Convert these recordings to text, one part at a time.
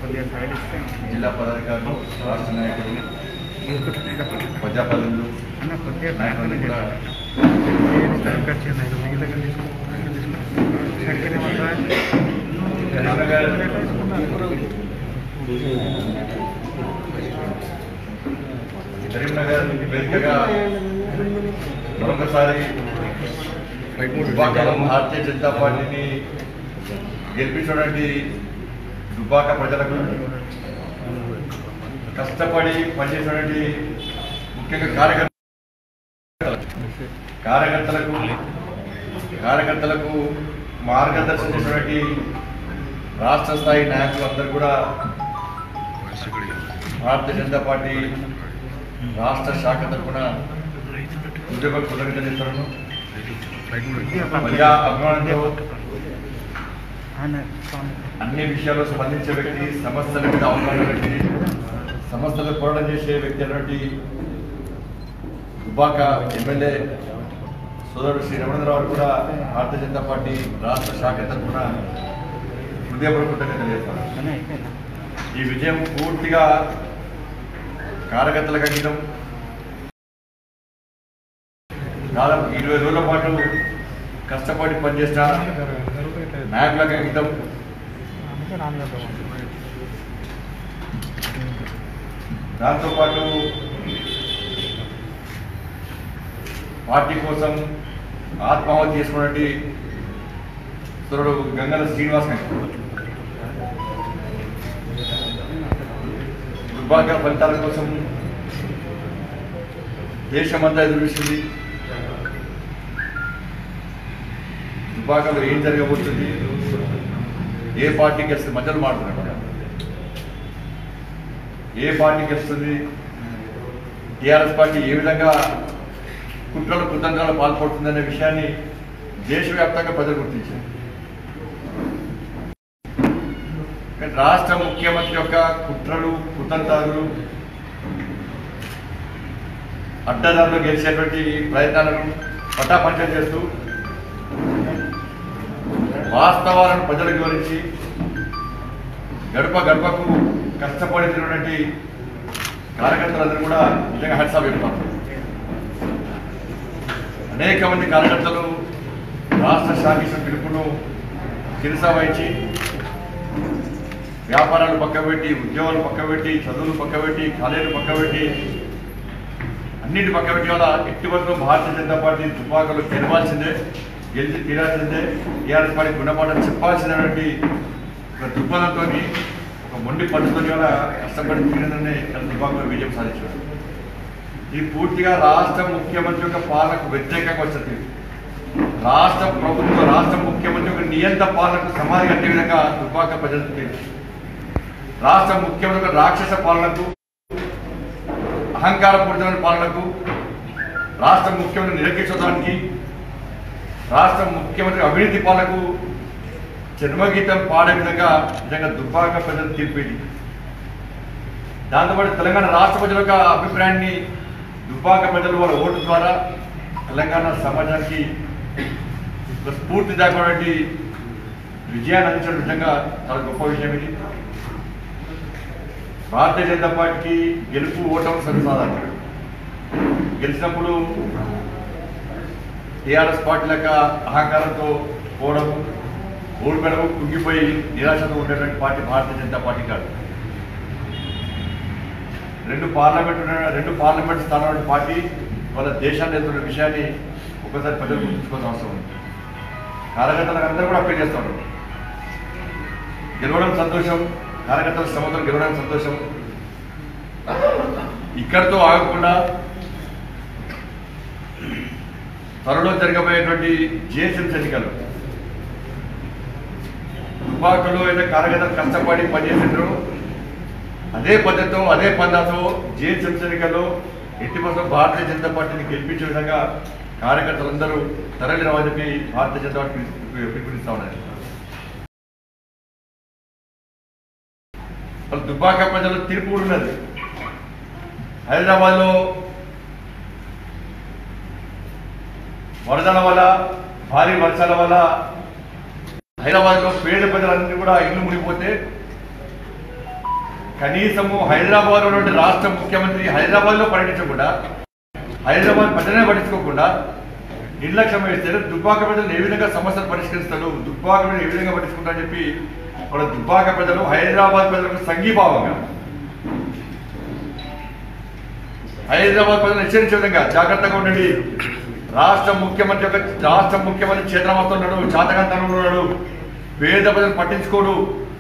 జిల్లా పదాధికారులు రాష్ట్ర నాయకులు ప్రజాప్రతినిధులు నాయకులు కూడా కరీంనగర్ వేదికగా మరొకసారి దుబ్బాకలో భారతీయ జనతా పార్టీని గెలిపించడానికి దుబ్బాక ప్రజలకు కష్టపడి పనిచేసినటువంటి ముఖ్యంగా కార్యకర్త కార్యకర్తలకు కార్యకర్తలకు మార్గదర్శనం చేసినటువంటి రాష్ట్ర స్థాయి నాయకులు అందరూ కూడా భారతీయ జనతా పార్టీ రాష్ట్ర శాఖ తరఫున ఉద్యోగ కృతజ్ఞత చేస్తున్నాను ప్రజా అభిమానంతో అన్ని విషయాల్లో స్పందించే వ్యక్తి సమస్యల మీద అవగాహన వ్యక్తి సమస్యలు పోరాటం చేసే వ్యక్తి అయినటువంటి దుబాక ఎమ్మెల్యే సోదరుడు శ్రీ రమణరావు కూడా భారతీయ జనతా పార్టీ రాష్ట్ర శాఖ తరఫున హృదయపూర్వక కృతజ్ఞతలు చేస్తాను ఈ విజయం పూర్తిగా కార్యకర్తలకు అంకితం దాదాపు ఇరవై రోజుల పాటు కష్టపడి పనిచేసిన నాయకులకు అంకితం దాంతోపాటు పార్టీ కోసం ఆత్మాహుతి చేసుకున్నట్టు సోదరుడు గంగల శ్రీనివాస్ గారు దుర్భాగ్య ఫలితాల కోసం దేశమంతా ఎదురు చూసింది దుబ్బాకలో ఏం జరగబోతుంది ఏ పార్టీకి వస్తుంది మధ్యలో మాట్లాడుతున్నాడు ఏ పార్టీకి వస్తుంది టీఆర్ఎస్ పార్టీ ఏ విధంగా కుట్రలు కుతంత్రాలు పాల్పడుతుందనే విషయాన్ని దేశవ్యాప్తంగా ప్రజలు గుర్తించారు కానీ రాష్ట్ర ముఖ్యమంత్రి యొక్క కుట్రలు కుతంత్రాలు అడ్డదారులు గెలిచేటువంటి ప్రయత్నాలను పటాపంచం చేస్తూ వాస్తవాలను ప్రజలకు వివరించి గడప గడపకు కష్టపడినటువంటి కార్యకర్తలందరూ కూడా నిజంగా హెడ్సాప్ చెప్తారు అనేక మంది కార్యకర్తలు రాష్ట్ర శాఖ పిలుపును శిరసా వహించి వ్యాపారాలు పక్కబెట్టి ఉద్యోగాలు పక్కబెట్టి చదువులు పక్కబెట్టి కాలేజీలు పక్కబెట్టి అన్నింటి పక్కబెట్టి వల్ల ఎట్టి వరకు భారతీయ జనతా పార్టీ తుపాకులు గెలవాల్సిందే గెలిచి తీరాల్సిందే టీఆర్ఎస్ పార్టీ గుణపాఠం చెప్పాల్సినటువంటి ఒక దృక్పథంతో ఒక మొండి పట్టుతో వల్ల కష్టపడి తీరిందనే తుపాకులు విజయం సాధించారు ఇది పూర్తిగా రాష్ట్ర ముఖ్యమంత్రి యొక్క పాలనకు వ్యతిరేకంగా వచ్చింది రాష్ట్ర ప్రభుత్వ రాష్ట్ర ముఖ్యమంత్రి యొక్క నియంత పాలనకు సమాధి కట్టే విధంగా దుర్భాగ్య ప్రజలు తీర్చి రాష్ట్ర ముఖ్యమంత్రి యొక్క రాక్షస పాలనకు అహంకారపూరితమైన పాలనకు రాష్ట్ర ముఖ్యమంత్రి నిరక్షించడానికి రాష్ట్ర ముఖ్యమంత్రి అవినీతి పాలనకు జన్మగీతం పాడే విధంగా నిజంగా దుర్భాగ్య ప్రజలు తీర్పేది దాంతోపాటు తెలంగాణ రాష్ట్ర ప్రజల యొక్క అభిప్రాయాన్ని దుబ్బాక ప్రజలు వాళ్ళ ఓటు ద్వారా తెలంగాణ సమాజానికి ఒక స్ఫూర్తిదాయకమైనటువంటి విజయాన్ని అందించడం నిజంగా చాలా గొప్ప విషయం ఇది భారతీయ జనతా పార్టీకి గెలుపు ఓటం సరిసాధారణం గెలిచినప్పుడు టీఆర్ఎస్ పార్టీ లెక్క అహంకారంతో పోవడం ఓడిపోవడం కుంగిపోయి నిరాశతో ఉండేటువంటి పార్టీ భారతీయ జనతా పార్టీ కాదు రెండు పార్లమెంట్ ఉన్న- రెండు పార్లమెంట్ స్థానాల పార్టీ వాళ్ళ దేశాన్ని వెళ్తున్న విషయాన్ని ఒకసారి ప్రజలు గుర్తుంచుకోవాల్సిన అవసరం ఉంది కార్యకర్తలకు అందరూ కూడా అప్పీల్ చేస్తూ ఉంటారు గెలవడం సంతోషం కార్యకర్తల శ్రమతో గెలవడం సంతోషం ఇక్కడితో ఆగకుండా త్వరలో జరగబోయేటువంటి జిఎస్ఎం ఎన్నికలు దుబ్బాకలో అయితే కార్యకర్తలు కష్టపడి పనిచేసిండ్రు అదే పద్ధతితో అదే పందాతో జిహెచ్ఎం ఎన్నికల్లో ఎట్టి కోసం భారతీయ జనతా పార్టీని గెలిపించే విధంగా కార్యకర్తలందరూ తరలి రావని చెప్పి భారతీయ జనతా పార్టీ పిలుపు- పిలుపునిస్తా ఉన్నారు వాళ్ళు దుబ్బాక ప్రజలు తీర్పు కూడా ఉన్నది హైదరాబాద్లో వరదల వల్ల భారీ వర్షాల వల్ల హైదరాబాద్లో పేద ప్రజలన్నీ కూడా ఇల్లు మునిగిపోతే కనీసము హైదరాబాద్ ఉన్నటువంటి రాష్ట్ర ముఖ్యమంత్రి హైదరాబాద్ లో పర్యటించకుండా హైదరాబాద్ ప్రజలనే పట్టించుకోకుండా నిర్లక్ష్యం వేస్తే దుబ్బాక ప్రజలు ఏ విధంగా సమస్యలు పరిష్కరిస్తాడు దుబ్బాక ప్రజలు ఏ విధంగా పట్టించుకుంటా అని చెప్పి మన దుబ్బాక ప్రజలు హైదరాబాద్ ప్రజలకు సంఘీభావంగా హైదరాబాద్ ప్రజలు హెచ్చరించే విధంగా జాగ్రత్తగా ఉండండి రాష్ట్ర ముఖ్యమంత్రి యొక్క రాష్ట్ర ముఖ్యమంత్రి చేతనమతో ఉన్నాడు చాతకంతనంలో ఉన్నాడు పేద ప్రజలు పట్టించుకోడు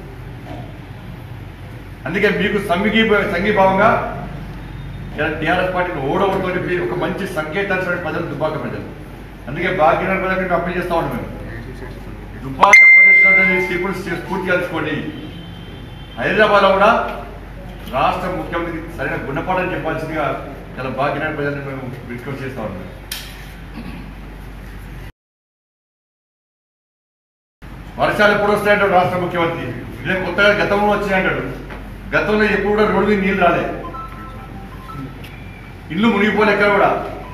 అందుకే మీకు సంఘీ సంఘీభావంగా ఇలా టీఆర్ఎస్ పార్టీని ఓడవడంతో చెప్పి ఒక మంచి సంకేతాలు ప్రజలు దుబ్బాక ప్రజలు అందుకే భాగ్యనగర్ ప్రజలకు మేము అప్పీల్ చేస్తా ఉన్నాం మేము దుబ్బాక ప్రజలు ఇప్పుడు స్ఫూర్తి కలుసుకోండి హైదరాబాద్ లో కూడా రాష్ట్ర ముఖ్యమంత్రికి సరైన గుణపాఠం చెప్పాల్సిందిగా చాలా భాగ్యనగర్ ప్రజలను మేము రిక్వెస్ట్ చేస్తా ఉన్నాం వర్షాలు ఎప్పుడు వస్తాయంటాడు రాష్ట్ర ముఖ్యమంత్రి ఇదే కొత్తగా గతంలో వచ్చినాయంటాడు గతంలో ఎప్పుడు కూడా రోడ్డు మీద నీళ్ళు రాలే ఇల్లు మునిగిపోలే ఎక్కడ కూడా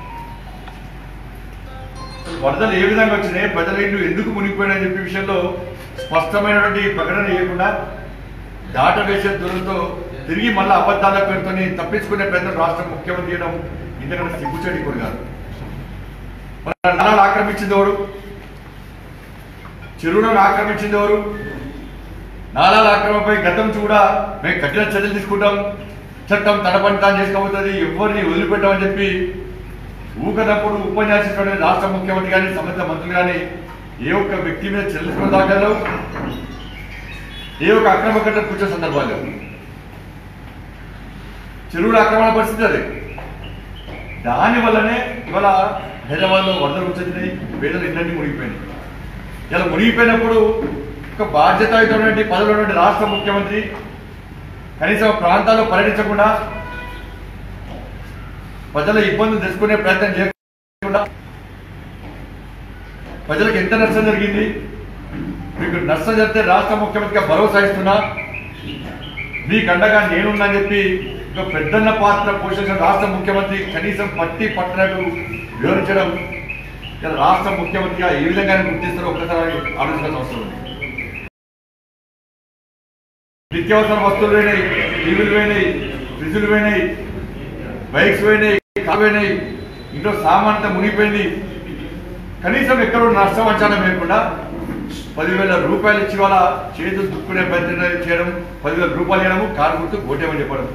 వరదలు ఏ విధంగా వచ్చినాయి ప్రజల ఇల్లు ఎందుకు మునిగిపోయినాయని చెప్పే విషయంలో స్పష్టమైనటువంటి ప్రకటన చేయకుండా దాట వేసే దూరంతో తిరిగి మళ్ళీ అబద్ధాల పేరుతోని తప్పించుకునే ప్రయత్నం రాష్ట్ర ముఖ్యమంత్రి చేయడం ఇంతకంటే సిగ్గుచేటి కూడా కాదు మన నలాలు ఆక్రమించింది ఎవరు చెరువులను ఆక్రమించింది ఎవరు నాలాల ఆక్రమణపై గతం కూడా మేము కఠిన చర్యలు తీసుకుంటాం చట్టం తన పని తాను చేసుకోబోతుంది ఎవరిని వదిలిపెట్టామని చెప్పి ఊకనప్పుడు ఉపన్యాసించడం రాష్ట్ర ముఖ్యమంత్రి కానీ సంబంధిత మంత్రులు కానీ ఏ ఒక్క వ్యక్తి మీద చర్యలు తీసుకున్న దాఖలు ఏ ఒక్క అక్రమ కట్ట కూర్చో సందర్భాలు లేవు. చెరువుల ఆక్రమణ పరిస్థితి అది దాని వల్లనే ఇవాళ హైదరాబాద్లో వరదలు వచ్చినాయి పేదలు ఇళ్ళన్నీ మునిగిపోయినాయి ఇలా మునిగిపోయినప్పుడు ఒక బాధ్యతాయుతమైనటువంటి పదవిలో ఉన్నటువంటి రాష్ట్ర ముఖ్యమంత్రి కనీసం ఆ ప్రాంతాల్లో పర్యటించకుండా ప్రజల ఇబ్బందులు తెచ్చుకునే ప్రయత్నం చేయకుండా ప్రజలకు ఎంత నష్టం జరిగింది మీకు నష్టం జరిగితే రాష్ట్ర ముఖ్యమంత్రిగా భరోసా ఇస్తున్నా మీకు అండగా నేనున్నా అని చెప్పి ఒక పెద్దన్న పాత్ర పోషించిన రాష్ట్ర ముఖ్యమంత్రి కనీసం పట్టి పట్టనట్టు వివరించడం ఇలా రాష్ట్ర ముఖ్యమంత్రిగా ఏ విధంగా గుర్తిస్తారో ఒక్కసారి ఆలోచించాల్సిన అవసరం ఉంది నిత్యావసర వస్తువులు పోయినాయి టీవీలు పోయినాయి ఫ్రిడ్జులు పోయినాయి బైక్స్ పోయినాయి కారు పోయినాయి ఇంట్లో సామాన్ అంతా మునిగిపోయింది కనీసం ఎక్కడో నష్టం అంచనా వేయకుండా పదివేల రూపాయలు ఇచ్చి వాళ్ళ చేతులు దుక్కునే ప్రయత్నం చేయడం పదివేల రూపాయలు ఇవ్వడము కారు గుర్తు ఓటేమని చెప్పడం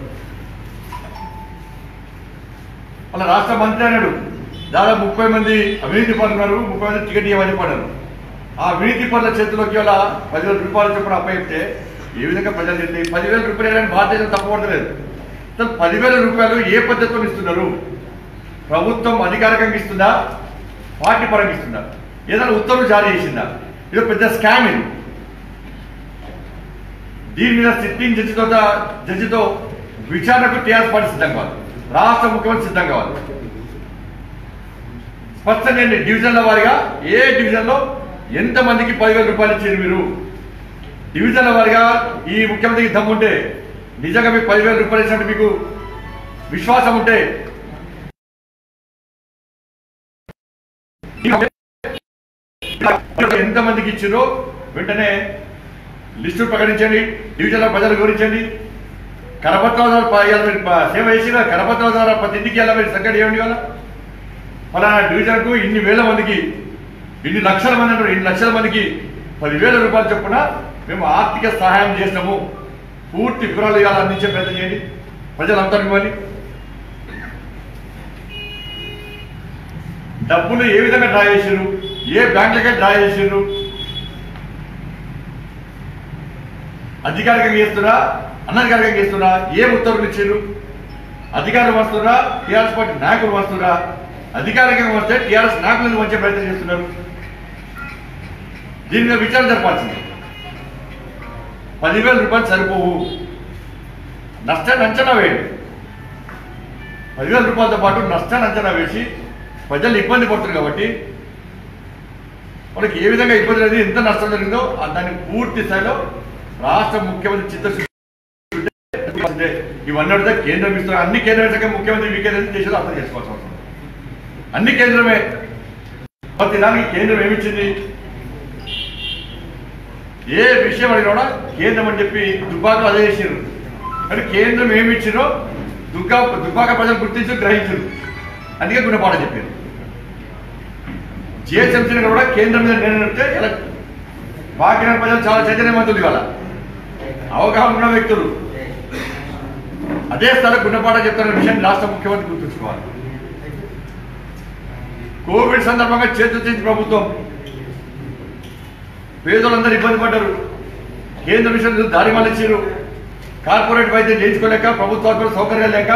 వాళ్ళ రాష్ట్ర మంత్రి అన్నాడు దాదాపు ముప్పై మంది అవినీతి పనులు ఉన్నారు ముప్పై మంది టికెట్ ఇవ్వమని చెప్పాడు ఆ అవినీతి పనుల చేతిలోకి వాళ్ళ పదివేల రూపాయలు చొప్పున అప్పగిస్తే ఏ విధంగా ప్రజలు చెప్తే పదివేల రూపాయలు ఇవ్వడానికి భారతదేశం తప్పకూడలేదు అసలు పదివేల రూపాయలు ఏ పద్ధతిలో ఇస్తున్నారు ప్రభుత్వం అధికారికంగా ఇస్తుందా పార్టీ పరంగా ఇస్తుందా ఏదైనా ఉత్తర్వులు జారీ చేసిందా ఇది పెద్ద స్కామ్ ఇది దీని మీద సిట్టింగ్ జడ్జితో జడ్జితో విచారణకు టీఆర్ఎస్ పార్టీ సిద్ధం కావాలి రాష్ట్ర ముఖ్యమంత్రి సిద్ధం కావాలి స్పష్టం చేయండి డివిజన్ల వారిగా ఏ డివిజన్లో ఎంత మందికి పదివేల రూపాయలు ఇచ్చారు మీరు డివిజన్ల వారిగా ఈ ముఖ్యమంత్రికి దమ్ముంటే నిజంగా మీకు పదివేల రూపాయలు ఇచ్చినట్టు మీకు విశ్వాసం ఉంటే ఎంత మందికి ఇచ్చిరో వెంటనే లిస్టు ప్రకటించండి డివిజన్ల ప్రజలు వివరించండి కరపత్రాల ద్వారా ప- ఇవాళ మీరు ప- సేవ చేసిన కరపత్రాల ద్వారా ప్రతి ఇంటికి ఎలా మీరు సంకటి ఇవ్వండి వాళ్ళ ఫలానా డివిజన్కు ఇన్ని వేల మందికి ఇన్ని లక్షల మంది అంటారు ఇన్ని లక్షల మందికి పదివేల రూపాయలు చొప్పున మేము ఆర్థిక సహాయం చేసినాము పూర్తి వివరాలు ఇవాళ అందించే ప్రయత్నం చేయండి ప్రజలంతా ఇవ్వాలి డబ్బులు ఏ విధంగా డ్రా చేసిర్రు ఏ బ్యాంకులకే డ్రా చేసిర్రు అధికారికంగా చేస్తున్నా అనధికారికంగా చేస్తున్నా ఏ ఉత్తర్వులు ఇచ్చారు అధికారులు వస్తున్నా టీఆర్ఎస్ పార్టీ నాయకులు వస్తున్నా అధికారికంగా వస్తే టీఆర్ఎస్ నాయకులను వచ్చే ప్రయత్నం చేస్తున్నారు దీని మీద విచారణ జరపాల్సింది పదివేల రూపాయలు సరిపోవు నష్టాన్ని అంచనా వేయండి పదివేల రూపాయలతో పాటు నష్టాన్ని అంచనా వేసి ప్రజలు ఇబ్బంది పడుతున్నారు కాబట్టి వాళ్ళకి ఏ విధంగా ఇబ్బంది లేదు ఎంత నష్టం జరిగిందో ఆ దాన్ని పూర్తి స్థాయిలో రాష్ట్ర ముఖ్యమంత్రి చిత్తశుద్ధి ఉంటే ఇవన్నీ అడిగితే కేంద్రం ఇస్తున్నారు అన్ని కేంద్ర శాఖ ముఖ్యమంత్రి వికేంద్రం చేసేది అర్థం చేసుకోవాల్సిన అవసరం ఉంది. అన్ని కేంద్రమే ప్రతి దానికి కేంద్రం ఏమిచ్చింది ఏ విషయం అడిగినా కూడా కేంద్రం అని చెప్పి దుబ్బాకలు అదే చేసారు కానీ కేంద్రం ఏమి ఇచ్చినో దుర్గా దుబ్బాక ప్రజలు గుర్తించి గ్రహించరు అందుకే గుణపాఠం చెప్పారు జిహెచ్ఎంసీని కూడా కేంద్రం మీద నిర్ణయితే ఇలా బాకిన ప్రజలు చాలా చైతన్యవంతులు ఇవాళ అవగాహన ఉన్న వ్యక్తులు అదే స్థల గుణపాఠం చెప్తున్న విషయాన్ని రాష్ట్ర ముఖ్యమంత్రి గుర్తుంచుకోవాలి కోవిడ్ సందర్భంగా చేతులు ప్రభుత్వం పేదలందరూ ఇబ్బంది పడ్డారు కేంద్ర విషయం దారి మళ్ళించారు కార్పొరేట్ వైద్యం చేయించుకోలేక ప్రభుత్వాలు సౌకర్యాలు లేక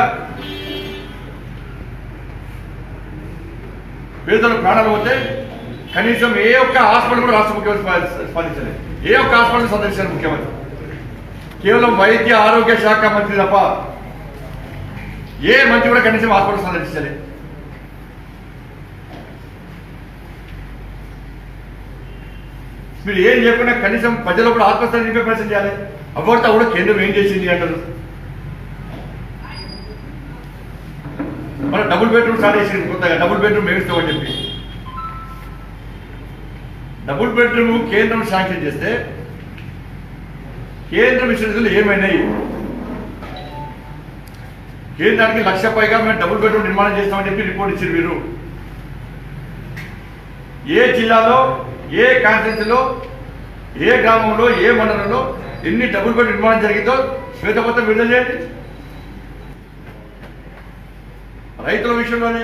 పేదలు ప్రాణాలు పోతే కనీసం ఏ ఒక్క హాస్పిటల్ కూడా రాష్ట్ర ముఖ్యమంత్రి స్పంది- స్పందించలేదు ఏ ఒక్క హాస్పిటల్ సందర్శించారు ముఖ్యమంత్రి కేవలం వైద్య ఆరోగ్య శాఖ మంత్రి తప్ప ఏ మంత్రి కూడా కనీసం హాస్పిటల్ సందర్శించలేదు మీరు ఏం చెప్పినా కనీసం ప్రజలు కూడా ఆత్మస్థాయి నింపే ప్రశ్న చేయాలి అవ్వడితే కూడా కేంద్రం ఏం చేసింది అంటారు మన డబుల్ బెడ్రూమ్ స్టార్ట్ చేసింది కొత్తగా డబుల్ బెడ్రూమ్ వేస్తామని చెప్పి డబుల్ బెడ్రూమ్ కేంద్రం శాంక్షన్ చేస్తే కేంద్రం ఇచ్చిన నిధులు ఏమైనాయి కేంద్రానికి లక్ష పైగా మేము డబుల్ బెడ్రూమ్ నిర్మాణం చేస్తామని చెప్పి రిపోర్ట్ ఇచ్చారు మీరు ఏ జిల్లాలో ఏ కాన్స్టిట్యూన్సీలో ఏ గ్రామంలో ఏ మండలంలో ఎన్ని డబుల్ బెడ్ నిర్మాణం జరిగిందో శ్వేతపత్రం విడుదల చేయండి రైతుల విషయంలోనే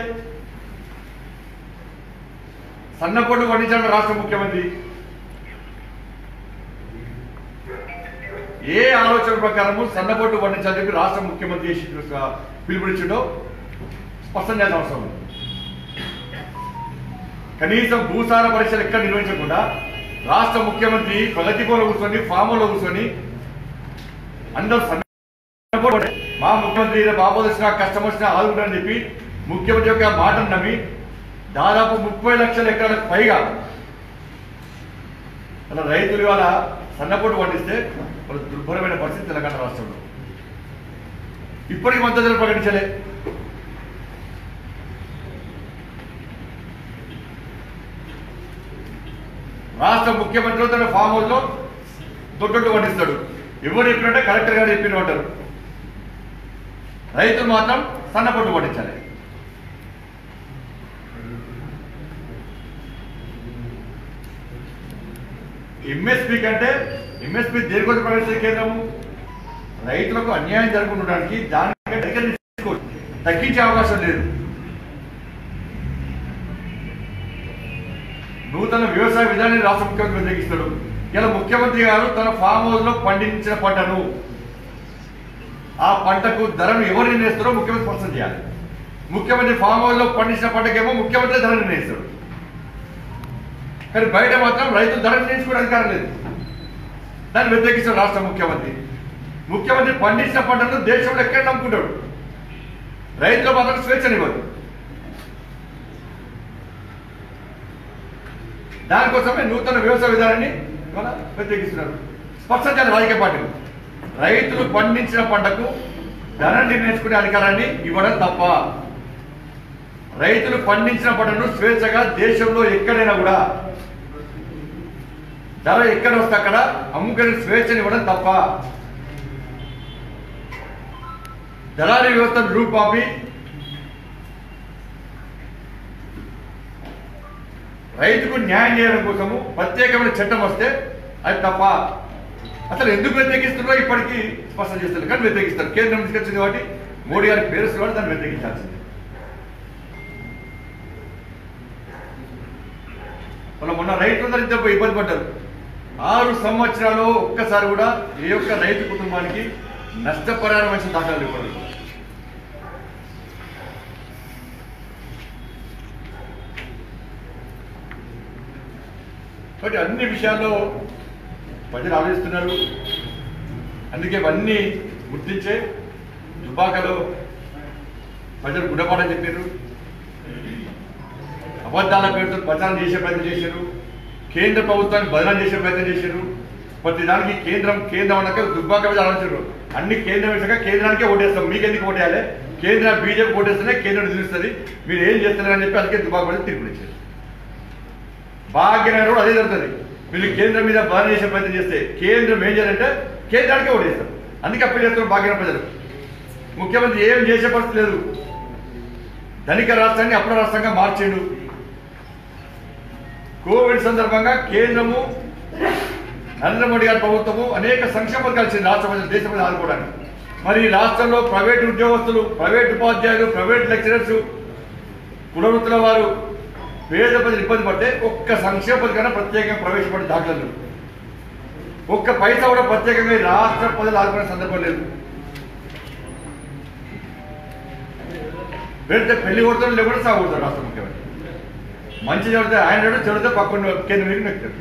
సన్నపొట్టు పండించాడు రాష్ట్ర ముఖ్యమంత్రి ఏ ఆలోచన ప్రకారము సన్నపొట్టు పండించాలని చెప్పి రాష్ట్ర ముఖ్యమంత్రి పిలుపునిచ్చిండో స్పష్టం చేయాల్సిన అవసరం ఉంది కనీసం భూసార పరీక్షలు ఎక్కడ నిర్వహించకుండా రాష్ట్ర ముఖ్యమంత్రి ప్రగతి భవన్లో కూర్చొని ఫామ్ లో కూర్చొని అందరూ సన్నపొట్టు మా ముఖ్యమంత్రి ఇలా బాబు వచ్చినా కష్టం వచ్చినా ఆదుకుంటారని చెప్పి ముఖ్యమంత్రి యొక్క మాటను నమ్మి దాదాపు ముప్పై లక్షల ఎకరాలకు పైగా అలా రైతులు ఇవాళ సన్నపొట్టు పండిస్తే వాళ్ళ దుర్భరమైన పరిస్థితి తెలంగాణ రాష్ట్రంలో ఇప్పటికి మద్దతులు ప్రకటించలే రాష్ట్ర ముఖ్యమంత్రి తన ఫామ్ హౌస్ లో దొడ్డొడ్డు పండిస్తాడు ఎవరు చెప్పినట్టే కలెక్టర్ గారు చెప్పిన అంటారు రైతులు మాత్రం సన్నపొట్టు పండించాలి ఎంఎస్పి కంటే ఎంఎస్పి దేనికోసం ప్రవేశించే కేంద్రము రైతులకు అన్యాయం జరగకుండడానికి దానికంటే దగ్గర తీసుకో తగ్గించే అవకాశం లేదు నూతన వ్యవసాయ విధానాన్ని రాష్ట్ర ముఖ్యమంత్రి వ్యతిరేకిస్తాడు ఇలా ముఖ్యమంత్రి గారు తన ఫామ్ హౌస్ లో పండించిన పంటను ఆ పంటకు ధరను ఎవరు నిర్ణయిస్తారో ముఖ్యమంత్రి స్పష్టం చేయాలి ముఖ్యమంత్రి ఫామ్ హౌస్ లో పండించిన పంటకేమో ముఖ్యమంత్రి ధర నిర్ణయిస్తాడు కానీ బయట మాత్రం రైతులు ధర నిర్ణయించుకోవడం అధికారం లేదు దాన్ని వ్యతిరేకిస్తాడు రాష్ట్ర ముఖ్యమంత్రి ముఖ్యమంత్రి పండించిన పంటను దేశంలో ఎక్కడ నమ్ముకుంటాడు రైతులు మాత్రం స్వేచ్ఛనివ్వదు దానికోసమే నూతన వ్యవసాయ విధానాన్ని ఇవాళ వ్యతిరేకిస్తున్నారు స్పష్టం చేయాలి రాజకీయ పార్టీలు రైతులు పండించిన పంటకు ధర నిర్ణయించుకునే అధికారాన్ని ఇవ్వడం తప్ప రైతులు పండించిన పంటను స్వేచ్ఛగా దేశంలో ఎక్కడైనా కూడా ధర ఎక్కడ వస్తే అక్కడ అమ్ముకునే స్వేచ్ఛని ఇవ్వడం తప్ప దళారీ వ్యవస్థను రూపాపి రైతుకు న్యాయం చేయడం కోసము ప్రత్యేకమైన చట్టం వస్తే అది తప్ప అసలు ఎందుకు వ్యతిరేకిస్తున్నారో ఇప్పటికీ స్పష్టం చేస్తారు కానీ వ్యతిరేకిస్తారు కేంద్రం తీసుకొచ్చింది కాబట్టి మోడీ గారికి పేరు వస్తుంది కాబట్టి దాన్ని వ్యతిరేకించాల్సింది వాళ్ళ మొన్న రైతులందరూ ఇద్దరు ఇబ్బంది పడ్డారు ఆరు సంవత్సరాలు ఒక్కసారి కూడా ఏ ఒక్క రైతు కుటుంబానికి నష్టపరిహారం వచ్చిన దాఖలు ఇవ్వడం కాబట్టి అన్ని విషయాల్లో ప్రజలు ఆలోచిస్తున్నారు అందుకే ఇవన్నీ గుర్తించే దుబాకలో ప్రజలు గుణపాఠం చెప్పారు అబద్ధాల పేరుతో ప్రచారం చేసే ప్రయత్నం చేశారు కేంద్ర ప్రభుత్వాన్ని బదనాం చేసే ప్రయత్నం చేశారు ప్రతి దానికి కేంద్రం కేంద్రం అన్నాక దుర్భాగ్య మీద ఆలోచించారు అన్ని కేంద్రం వేసాక కేంద్రానికే ఓటేస్తాం మీకు ఎందుకు ఓటేయాలి కేంద్ర బీజేపీ ఓటేస్తేనే కేంద్రం నిలుస్తుంది మీరు ఏం చేస్తున్నారని చెప్పి అందుకే దుర్భాగ్య మీద తీర్పునిచ్చారు భాగ్యనగర్ కూడా అదే జరుగుతుంది వీళ్ళు కేంద్రం మీద బదనం చేసే ప్రయత్నం చేస్తే కేంద్రం ఏం చేయాలంటే కేంద్రానికే ఓటేస్తారు అందుకే అప్పీల్ చేస్తున్నారు భాగ్యన ప్రజలు ముఖ్యమంత్రి ఏం చేసే పరిస్థితి లేదు ధనిక రాష్ట్రాన్ని అప్ర రాష్ట్రంగా మార్చిండు కోవిడ్ సందర్భంగా కేంద్రము నరేంద్ర మోడీ గారి ప్రభుత్వము అనేక సంక్షేమ పథకాలు ఇచ్చింది రాష్ట్ర ప్రజలు దేశ ప్రజలు ఆదుకోవడానికి మరి ఈ రాష్ట్రంలో ప్రైవేట్ ఉద్యోగస్తులు ప్రైవేట్ ఉపాధ్యాయులు ప్రైవేట్ లెక్చరర్స్ కులవృత్తుల వారు పేద ప్రజలు ఇబ్బంది పడితే ఒక్క సంక్షేమ పథకాన్ని ప్రత్యేకంగా ప్రవేశపెట్టే దాఖలు ఒక్క పైసా కూడా ప్రత్యేకంగా ఈ రాష్ట్ర ప్రజలు ఆదుకునే సందర్భం లేదు పెడితే పెళ్లి కొడతాడు లేకుండా సాగు కొడతాడు రాష్ట్ర ముఖ్యమంత్రి మంచి చెడితే ఆయన చెడు చెడితే పక్కన కేంద్ర మీకు నెక్తాడు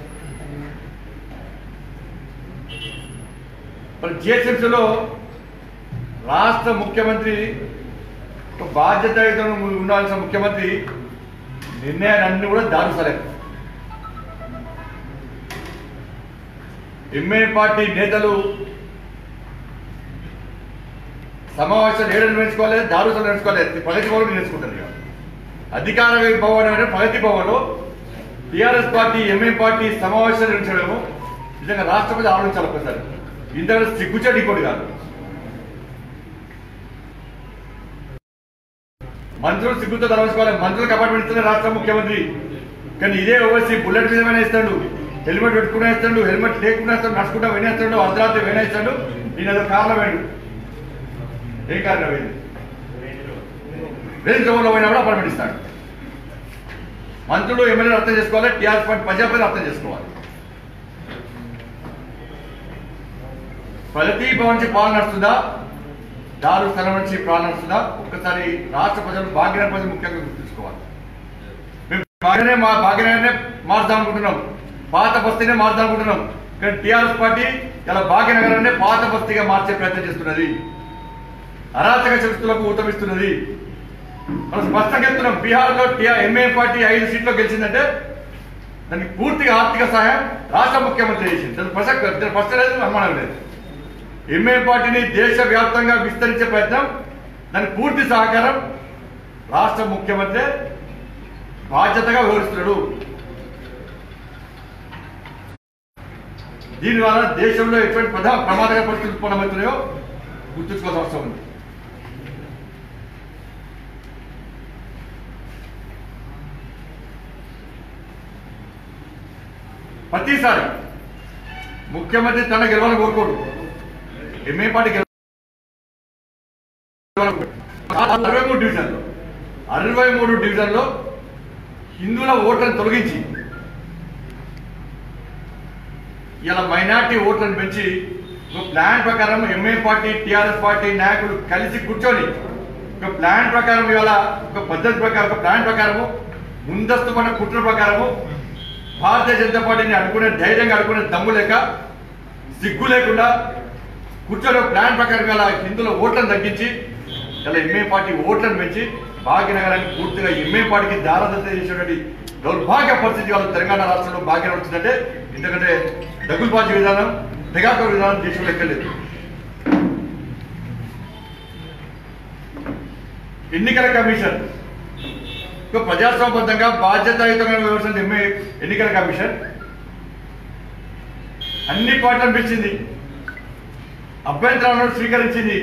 మరి జిహెచ్ఎంసీలో రాష్ట్ర ముఖ్యమంత్రి ఒక బాధ్యత ఉండాల్సిన ముఖ్యమంత్రి నిర్ణయాన్ని అన్ని కూడా దారుసలేదు ఎంఏ పార్టీ నేతలు సమావేశాలు ఏడు నిర్వహించుకోలేదు దారుసలు నేర్చుకోలేదు ప్రగతి భవన్ నేర్చుకుంటారు ఇక అధికార భవన్ అంటే ప్రగతి భవన్లో టిఆర్ఎస్ పార్టీ ఎంఏ పార్టీ సమావేశాలు నిర్వహించడము నిజంగా రాష్ట్రపతి ఆలోచించాలి ఒకసారి ఇంతకంటే సిగ్గుచేటి ఇంకోటి కాదు మంత్రులు సిగ్గుతో తరవేసుకోవాలి మంత్రులకు అపార్ట్మెంట్ ఇస్తున్న రాష్ట్ర ముఖ్యమంత్రి కానీ ఇదే ఓవైసీ బుల్లెట్ మీద వేస్తాడు హెల్మెట్ పెట్టుకుని వేస్తాడు హెల్మెట్ లేకుండా వేస్తాడు నడుచుకుంటా వినేస్తాడు అర్ధరాత్రి వినేస్తాడు ఈయన ఏదో కారణం వేడు ఏం కారణం వేది రేంజ్ జోన్లో పోయినా కూడా అపార్ట్మెంట్ ఇస్తాడు మంత్రులు ఎమ్మెల్యేలు అర్థం చేసుకోవాలి టీఆర్ఎస్ పార్టీ ప్రజాపతి అర్థం చేసుకోవాలి ప్రగతి భవన్ నుంచి పాలన నడుస్తుందా దారు స్థలం నుంచి పాలన నడుస్తుందా ఒక్కసారి రాష్ట్ర ప్రజలు భాగ్యనగర ప్రజలు ముఖ్యంగా గుర్తుంచుకోవాలి మేము భాగ్యనే మా భాగ్యనగరనే మార్చుదాం అనుకుంటున్నాం పాత బస్తీనే మార్చుదాం అనుకుంటున్నాం కానీ టీఆర్ఎస్ పార్టీ ఇలా భాగ్యనగరాన్ని పాత బస్తీగా మార్చే ప్రయత్నం చేస్తున్నది అరాచక శక్తులకు ఊతమిస్తున్నది మనం స్పష్టంగా చెప్తున్నాం బీహార్లో టీఆర్ ఎంఏ పార్టీ ఐదు సీట్లు గెలిచిందంటే దానికి పూర్తిగా ఆర్థిక సహాయం రాష్ట్ర ముఖ్యమంత్రి చేసింది దాని ప్రసక్తి దాని ప్రశ్న లేదు అనుమానం లేదు ఎంఏ పార్టీని దేశవ్యాప్తంగా విస్తరించే ప్రయత్నం దానికి పూర్తి సహకారం రాష్ట్ర ముఖ్యమంత్రి బాధ్యతగా వివరిస్తున్నాడు దీని ద్వారా దేశంలో ఎటువంటి ప్రధాన ప్రమాదకర పరిస్థితులు ఉత్పన్నమవుతున్నాయో గుర్తుంచుకోవాల్సిన అవసరం ఉంది ప్రతిసారి ముఖ్యమంత్రి తన గెలవాలని కోరుకోడు ఎంఏ పార్టీ గెలవాలని అరవై మూడు డివిజన్లో అరవై మూడు డివిజన్లో హిందువుల ఓట్లను తొలగించి ఇలా మైనార్టీ ఓట్లను పెంచి ఒక ప్లాన్ ప్రకారం ఎంఏ పార్టీ టిఆర్ఎస్ పార్టీ నాయకులు కలిసి కూర్చొని ఒక ప్లాన్ ప్రకారం ఇవాళ ఒక పద్ధతి ప్రకారం ఒక ప్లాన్ ప్రకారము ముందస్తు మన కుట్ర ప్రకారము భారతీయ జనతా పార్టీని అడుకునే ధైర్యంగా అడుకునే దమ్ము లేక సిగ్గు లేకుండా కూర్చొని ఒక ప్లాన్ ప్రకారం ఇలా హిందువుల ఓట్లను తగ్గించి ఇలా ఎంఏ పార్టీ ఓట్లను పెంచి భాగ్యనగరానికి పూర్తిగా ఎంఏ పార్టీకి దారదత్త చేసినటువంటి దౌర్భాగ్య పరిస్థితి వాళ్ళు తెలంగాణ రాష్ట్రంలో భాగ్యం వచ్చిందంటే ఎందుకంటే దగులుబాజీ విధానం తెగాకర్ విధానం దేశంలో ఎక్కలేదు ఎన్నికల కమిషన్ ఒక ప్రజాస్వామ్యబద్ధంగా బాధ్యతాయుతంగా వ్యవహరిస్తున్న ఎంఏ ఎన్నికల కమిషన్ అన్ని పార్టీలను పిలిచింది అభ్యంతరాలను స్వీకరించింది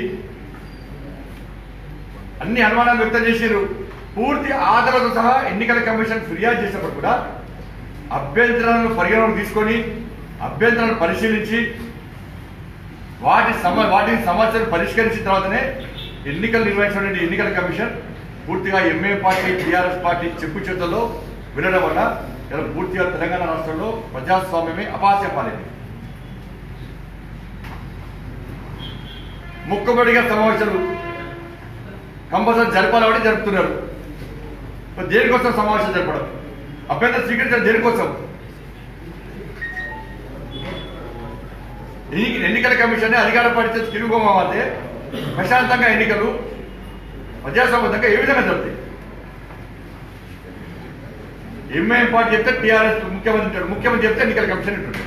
అన్ని అనుమానాలు వ్యక్తం చేశారు పూర్తి ఆధారాలతో సహా ఎన్నికల కమిషన్ ఫిర్యాదు చేసినప్పుడు కూడా అభ్యంతరాలను పరిగణలోకి తీసుకొని అభ్యంతరాలను పరిశీలించి వాటి సమ వాటి సమస్యలు పరిష్కరించిన తర్వాతనే ఎన్నికలు నిర్వహించినటువంటి ఎన్నికల కమిషన్ పూర్తిగా ఎంఏ పార్టీ టీఆర్ఎస్ పార్టీ చెప్పు చేతుల్లో వినడం వల్ల ఇలా పూర్తిగా తెలంగాణ రాష్ట్రంలో ప్రజాస్వామ్యమే అపాస్య పాలైంది ముక్కుబడిగా సమావేశాలు కంపల్సరీ జరపాలని జరుపుతున్నారు మరి దేనికోసం సమావేశం జరపడం అభ్యంతరం స్వీకరించడం దేనికోసం ఎన్ని- ఎన్నికల కమిషన్ అధికార పార్టీ తిరుగుబోమాతే ప్రశాంతంగా ఎన్నికలు ప్రజాస్వామ్యంగా ఏ విధంగా జరుగుతాయి ఎంఐఎం పార్టీ చెప్తే టీఆర్ఎస్ ముఖ్యమంత్రి ఉంటాడు ముఖ్యమంత్రి చెప్తే ఎన్నికల కమిషన్ ఉంటుంది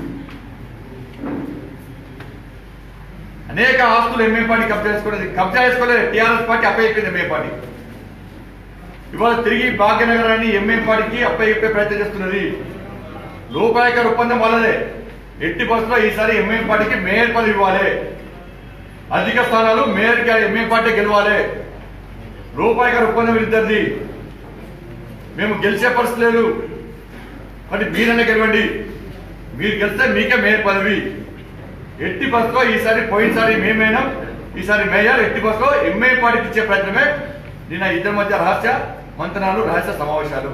అనేక ఆస్తులు ఎంఏ పార్టీ కబ్జా చేసుకున్నది కబ్జా చేసుకోలేదు టీఆర్ఎస్ పార్టీ అప్పయిపోయింది ఎంఏ పార్టీ ఇవాళ తిరిగి భాగ్యనగరాన్ని ఎంఏ పార్టీకి అప్పయిప్పే ప్రయత్నం చేస్తున్నది లోపాయకర ఒప్పందం వాళ్ళదే ఎట్టి బస్సులో ఈసారి ఎంఐఎం పార్టీకి మేయర్ పదవి ఇవ్వాలి అధిక స్థానాలు మేయర్ ఎంఐఎం పార్టీ గెలవాలి రూపాయి గారు ఒప్పందం ఇద్దరిది మేము గెలిచే పరిస్థితి లేదు మరి మీరనే గెలవండి మీరు గెలిస్తే మీకే మేయర్ పదవి ఎట్టి బస్సులో ఈసారి పోయినసారి మేమైనా ఈసారి మేయర్ ఎట్టి బస్సులో ఎంఐ పార్టీకి ఇచ్చే ప్రయత్నమే నిన్న ఇద్దరి మధ్య రహస్య మంతనాలు రహస్య సమావేశాలు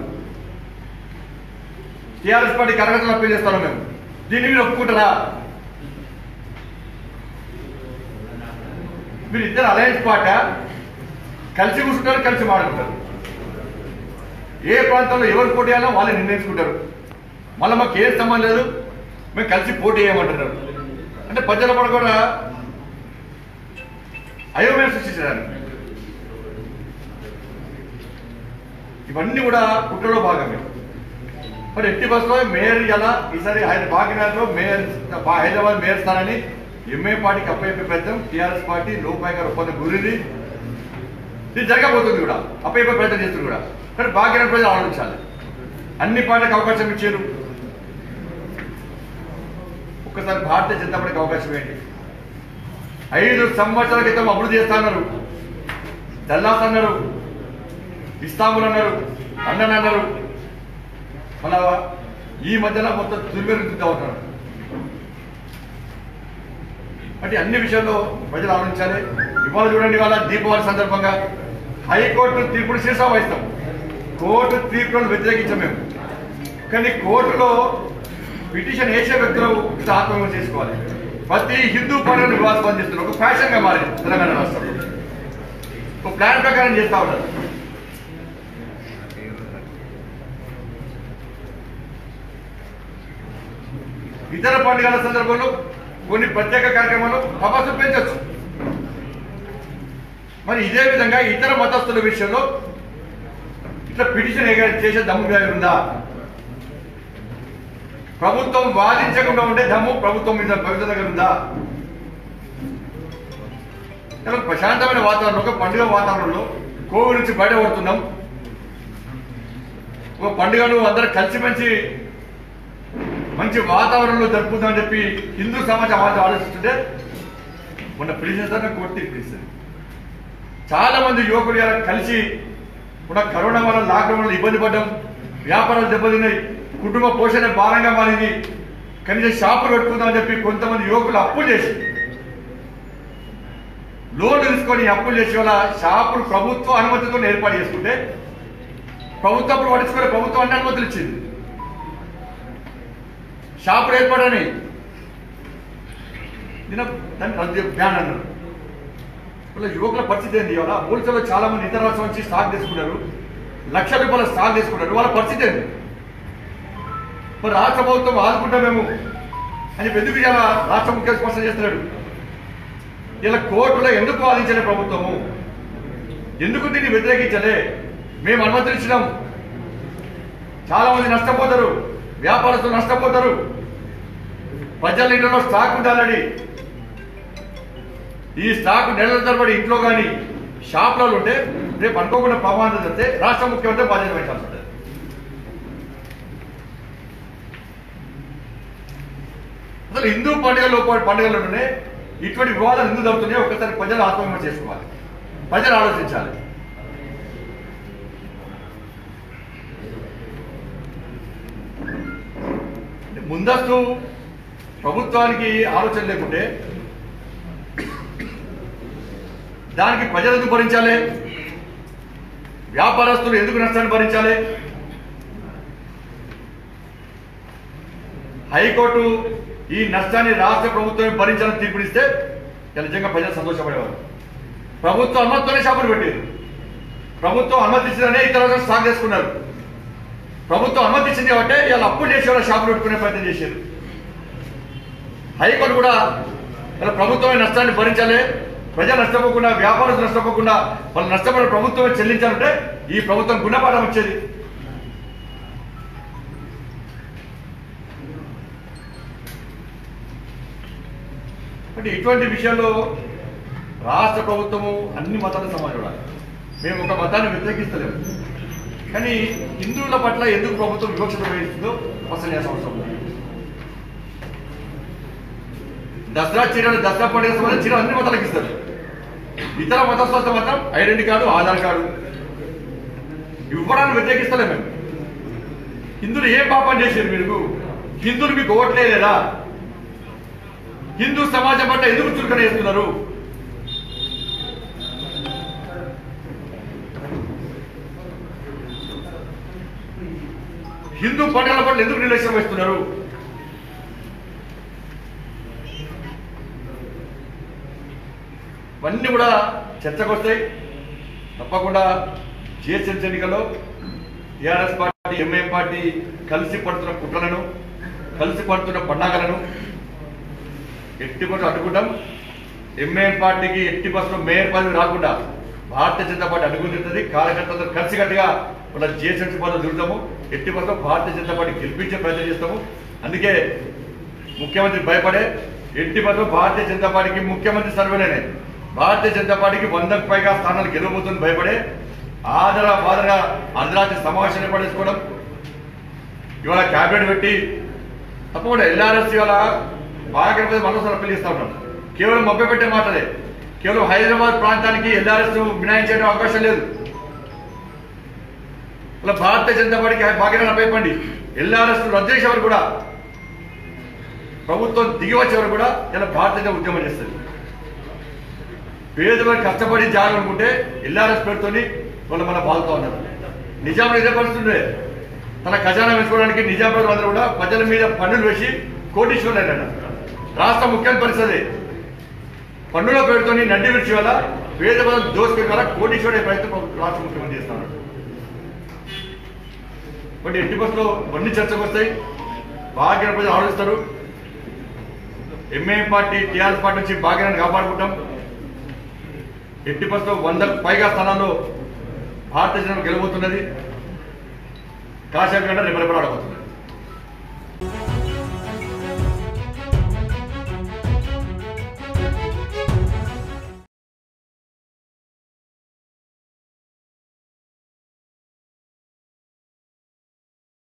టీఆర్ఎస్ పార్టీ కరగతలు అప్పీల్ చేస్తాను మేము దీన్ని మీరు ఒప్పుకుంటారా మీరు ఇద్దరు అలయన్స్ పార్టీ కలిసి కూర్చుంటారు కలిసి మాట్లాడుకుంటారు ఏ ప్రాంతంలో ఎవరు పోటీ చేయాలో వాళ్ళు నిర్ణయించుకుంటారు మళ్ళీ మాకు ఏం సంబంధం లేదు మేము కలిసి పోటీ చేయమంటున్నారు అంటే ప్రజల పడ కూడా అయోమయం సృష్టించడానికి ఇవన్నీ కూడా కుట్రలో భాగమే మరి ఎట్టి బస్సులో మేయర్ ఎలా ఈసారి హైదరాబాద్ భాగ్యనగర్లో మేయర్ బా- హైదరాబాద్ మేయర్ స్థానాన్ని ఎంఏ పార్టీకి అప్పయ్యే ప్రయత్నం టీఆర్ఎస్ పార్టీ లోపాయి గారు ఒప్పందం గురింది ఇది జరగబోతుంది కూడా అప్పయ్యే ప్రయత్నం చేస్తుంది కూడా కానీ భాగ్యనగర్ ప్రజలు ఆలోచించాలి అన్ని పార్టీలకు అవకాశం ఇచ్చారు ఒక్కసారి భారతీయ జనతా పార్టీకి అవకాశం ఏంటి ఐదు సంవత్సరాల క్రితం అభివృద్ధి చేస్తున్నారు డల్లాస్ అన్నారు ఇస్తాంబుల్ అన్నారు లండన్ అన్నారు మళ్ళా ఈ మధ్యలో మొత్తం దుర్మెరుగుతుంటా ఉన్నారు అంటే అన్ని విషయాల్లో ప్రజలు ఆలోచించాలి ఇవాళ చూడండి ఇవాళ దీపావళి సందర్భంగా హైకోర్టు తీర్పును శీర్షం వహిస్తాం కోర్టు తీర్పులను వ్యతిరేకించాం మేము కానీ కోర్టులో పిటిషన్ వేసే వ్యక్తులు ఇట్లా ఆత్మహత్య చేసుకోవాలి ప్రతి హిందూ పండుగను వివాదాస్పదం చేస్తున్నారు ఒక ఫ్యాషన్ గా మారింది తెలంగాణ రాష్ట్రంలో ఒక ప్లాన్ ప్రకారం చేస్తా ఉన్నారు ఇతర పండుగల సందర్భంలో కొన్ని ప్రత్యేక కార్యక్రమాలు ప్రభాసం పెంచవచ్చు మరి ఇదే విధంగా ఇతర మతస్థుల విషయంలో ఇట్లా పిటిషన్ ఏ- చేసే దమ్ము మీద ఉందా ప్రభుత్వం వాదించకుండా ఉండే దమ్ము ప్రభుత్వం మీద ప్రభుత్వం దగ్గర ఉందా ఇలా ప్రశాంతమైన వాతావరణంలో ఒక పండుగ వాతావరణంలో కోవిడ్ నుంచి బయటపడుతున్నాం ఒక పండుగను అందరూ కలిసిమెలిసి మంచి వాతావరణంలో జరుపుకుందామని చెప్పి హిందూ సమాజం ఆలోచన ఆలోచిస్తుంటే మొన్న పిలిచేస్తాను కొట్టి పిలిస్తుంది చాలా మంది యువకులు ఇలా కలిసి కూడా కరోనా వల్ల లాక్డౌన్ వల్ల ఇబ్బంది పడ్డాం వ్యాపారాలు దెబ్బతిన్నాయి కుటుంబ పోషణ భారంగా మారింది కనీసం షాపులు పెట్టుకుందామని చెప్పి కొంతమంది యువకులు అప్పులు చేసి లోన్లు తీసుకొని అప్పులు చేసే వల్ల షాపులు ప్రభుత్వ అనుమతితో ఏర్పాటు చేసుకుంటే ప్రభుత్వం అప్పుడు పట్టించుకునే ప్రభుత్వం అన్ని అనుమతులు ఇచ్చింది షాపులు ఏర్పడని నిన్న దాన్ని రద్దు చేయ- బ్యాన్ అన్నారు ఇలా యువకుల పరిస్థితి ఏంటి ఇవాళ హోల్సేల్లో చాలా మంది ఇతర రాష్ట్రం నుంచి స్టాక్ తీసుకున్నారు లక్ష రూపాయల స్టాక్ తీసుకున్నారు వాళ్ళ పరిస్థితి ఏంటి మరి రాష్ట్ర ప్రభుత్వం ఆదుకుంటాం మేము అని చెప్పి ఎందుకు ఇలా రాష్ట్ర ముఖ్యమంత్రి స్పష్టం చేస్తున్నాడు ఇలా కోర్టులో ఎందుకు వాదించలే ప్రభుత్వము ఎందుకు దీన్ని వ్యతిరేకించలే మేము అనుమతులు ఇచ్చినాం చాలా మంది నష్టపోతారు వ్యాపారస్తులు నష్టపోతారు ప్రజల ఇంట్లో స్టాక్ ఉండాలని ఈ స్టాక్ నెలల తరబడి ఇంట్లో కానీ షాప్లలో ఉంటే రేపు అనుకోకుండా ప్రమాదం జరిగితే రాష్ట్ర ముఖ్యమంత్రి బాధ్యత వహించాల్సి ఉంటుంది అసలు హిందూ పండుగలో పండుగలలోనే ఇటువంటి వివాదాలు ఎందుకు జరుగుతున్నాయో ఒకసారి ప్రజలు ఆత్మవిమర్శ చేసుకోవాలి ప్రజలు ఆలోచించాలి ముందస్తు ప్రభుత్వానికి ఆలోచన లేకుంటే దానికి ప్రజలు ఎందుకు భరించాలి వ్యాపారస్తులు ఎందుకు నష్టాన్ని భరించాలి హైకోర్టు ఈ నష్టాన్ని రాష్ట్ర ప్రభుత్వం భరించాలని తీర్పునిస్తే ఇలా నిజంగా ప్రజలు సంతోషపడేవారు ప్రభుత్వం అనుమతితోనే షాపులు పెట్టారు ప్రభుత్వం అనుమతి ఇచ్చిందనే ఇతర రాష్ట్రాలు స్టాక్ చేసుకున్నారు ప్రభుత్వం అనుమతి ఇచ్చింది కాబట్టి ఇలా అప్పులు చేసి వాళ్ళ షాపులు పెట్టుకునే ప్రయత్నం చేశారు హైకోర్టు కూడా ఇలా ప్రభుత్వమే నష్టాన్ని భరించాలి ప్రజలు నష్టపోకుండా వ్యాపారస్తులు నష్టపోకుండా వాళ్ళు నష్టపడిన ప్రభుత్వమే చెల్లించాలంటే ఈ ప్రభుత్వం గుణపాఠం వచ్చేది అంటే ఇటువంటి విషయాల్లో రాష్ట్ర ప్రభుత్వము అన్ని మతాలను సమాజం చూడాలి మేము ఒక మతాన్ని వ్యతిరేకిస్తలేము కానీ హిందువుల పట్ల ఎందుకు ప్రభుత్వం వివక్షత వహిస్తుందో స్పష్టం చేయాల్సిన అవసరం ఉంది దసరా చీరలు దసరా పండుగ సంబంధించిన చీరలు అన్ని మతాలకు ఇస్తారు ఇతర మతస్థులతో మాత్రం ఐడెంటి కార్డు ఆధార్ కార్డు ఇవ్వడానికి వ్యతిరేకిస్తలే మేము హిందువులు ఏం పాపం చేశారు మీరు హిందువులు మీకు ఓట్లే లేదా హిందూ సమాజం పట్ల ఎందుకు చురుకన చేస్తున్నారు హిందూ పండుగల పట్ల ఎందుకు నిర్లక్ష్యం వహిస్తున్నారు ఇవన్నీ కూడా చర్చకు వస్తాయి తప్పకుండా జిహెచ్ఎంసీ ఎన్నికల్లో టీఆర్ఎస్ పార్టీ ఎంఐఎం పార్టీ కలిసి పడుతున్న కుట్రలను కలిసి పడుతున్న పండగలను ఎట్టి బస్సు అడ్డుకుంటాం ఎంఐఎం పార్టీకి ఎట్టి బస్సులో మేయర్ పదవి రాకుండా భారతీయ జనతా పార్టీ అడ్డుకుంటుంది కార్యకర్తలతో కలిసికట్టుగా మన జిహెచ్ఎంసీ పదవి దిగుతాము ఎట్టి బస్సులో భారతీయ జనతా పార్టీ గెలిపించే ప్రయత్నం చేస్తాము అందుకే ముఖ్యమంత్రి భయపడే ఎట్టి బస్సులో భారతీయ జనతా పార్టీకి ముఖ్యమంత్రి సర్వేనే భారతీయ జనతా పార్టీకి వందకు పైగా స్థానాలు గెలవబోతుంది భయపడే ఆదర బాదర అర్ధరాత్రి సమావేశం ఏర్పడేసుకోవడం ఇవాళ క్యాబినెట్ పెట్టి తప్పకుండా ఎల్ఆర్ఎస్ ఇవాళ బాగా మనసు అప్పీల్ చేస్తా ఉన్నాం కేవలం మభ్య పెట్టే మాటలే కేవలం హైదరాబాద్ ప్రాంతానికి ఎల్ఆర్ఎస్ మినాయం చేయడం అవకాశం లేదు ఇలా భారతీయ జనతా పార్టీకి భాగ్యాన్ని అప్పైపండి ఎల్ఆర్ఎస్ రద్దు చేసే వరకు కూడా ప్రభుత్వం దిగి వచ్చే వరకు కూడా ఇలా భారతీయ జనతా ఉద్యమం చేస్తుంది పేదవారు కష్టపడి జాగాలనుకుంటే ఎల్ఆర్ఎస్ పేరుతోని వాళ్ళు మన బాధతో ఉన్నారు నిజాం ఇదే పరిస్థితుండే తన ఖజానా వేసుకోవడానికి నిజాం ప్రజలు అందరూ కూడా ప్రజల మీద పన్నులు వేసి కోటీశ్వరులైన రాష్ట్ర ముఖ్యమైన పరిస్థితి పన్నుల పేరుతోని నడ్డి విడిచి వల్ల పేద ప్రజలు దోసుకుని వల్ల కోటీశ్వరుడే ప్రయత్నం రాష్ట్ర ముఖ్యమంత్రి చేస్తున్నారు బట్ ఎట్టి బస్సులో అన్ని చర్చకు వస్తాయి బాగా ప్రజలు ఆలోచిస్తారు ఎంఏ పార్టీ టీఆర్ఎస్ పార్టీ నుంచి భాగ్యాన్ని కాపాడుకుంటాం ఎట్టి బస్సులో వందకు పైగా స్థానాల్లో భారతీయ జనతా గెలబోతున్నది కాసేపు గంట రేపు రేపు ఆడబోతున్నది